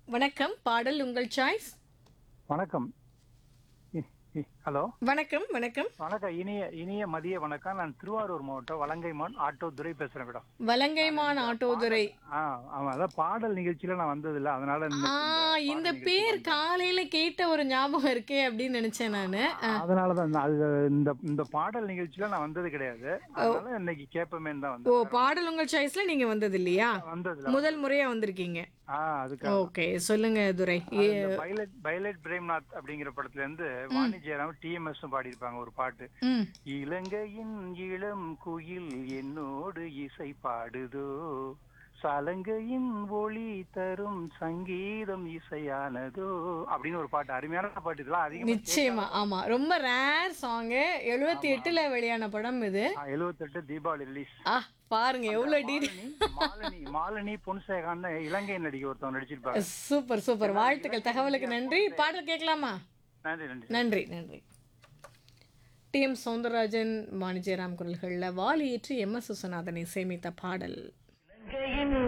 வணக்கம் பாடல் உங்கள் சாய்ஸ் வணக்கம் இ- இ- ஹலோ வணக்கம் வணக்கம் வணக்கம் இனிய இனிய மதிய வணக்கம் நான் திருவாரூர் மாவட்டம் வலங்கைமான் ஆட்டோ துரை பேசுறேன் மேடம் வலங்கைமான் ஆட்டோதுரை ஆ ஆமா அதான் பாடல் நிகழ்ச்சியில நான் வந்தது இல்ல அதனால இந்த- ஆ இந்த பேர் காலையில கேட்ட ஒரு ஞாபகம் இருக்கே அப்படின்னு நினைச்சேன் நானு ஆ, அதனாலதான் நான் அது இந்த இந்த பாடல் நிகழ்ச்சியில நான் வந்தது கிடையாது அதனால இன்னைக்கு கேட்பமே தான் ஓ வந்தேன் பாடல் உங்கள் சாய்ஸ்ல நீங்க வந்தது இல்லையா வந்ததுல முதல் முறையா வந்திருக்கீங்க ஆ அதுக்கு ஓகே சொல்லுங்க துரை பைலட் பைலட் பிரேம்நாத் அப்படிங்கிற படத்துல இருந்து வாணி ஜெயராம் டிஎம்எஸ் பாடியிருப்பாங்க ஒரு பாட்டு ம் இலங்கையின் இளம் குயில் என்னோடு இசை பாடுதோ சலங்கையின் ஒளி தரும் சங்கீதம் இசையானதோ அப்படின்னு ஒரு பாட்டு அருமையான பாட்டு இதெல்லாம் அதிகமா நிச்சயமா ஆமா ரொம்ப ரேர் சாங்கு எழுபத்தி எட்டுல வெளியான படம் இது எழுபத்தெட்டு தீபாவளி ரிலீஸ் ஆ பாருங்க எவ்வளவு டீட்டெயில் மாலினி மாலினி பொன்சேகான்னு இலங்கை நடிகை ஒருத்தவங்க நடிச்சிருப்பாங்க சூப்பர் சூப்பர் வாழ்த்துக்கள் தகவலுக்கு நன்றி பாடல் கேட்கலாமா நன்றி நன்றி நன்றி நன்றி டி எம் சௌந்தரராஜன் வாணிஜயராம் குரல்களில் வாலி ஏற்றி எம் எஸ் விஸ்வநாதனை சேமித்த பாடல் இலங்கையின்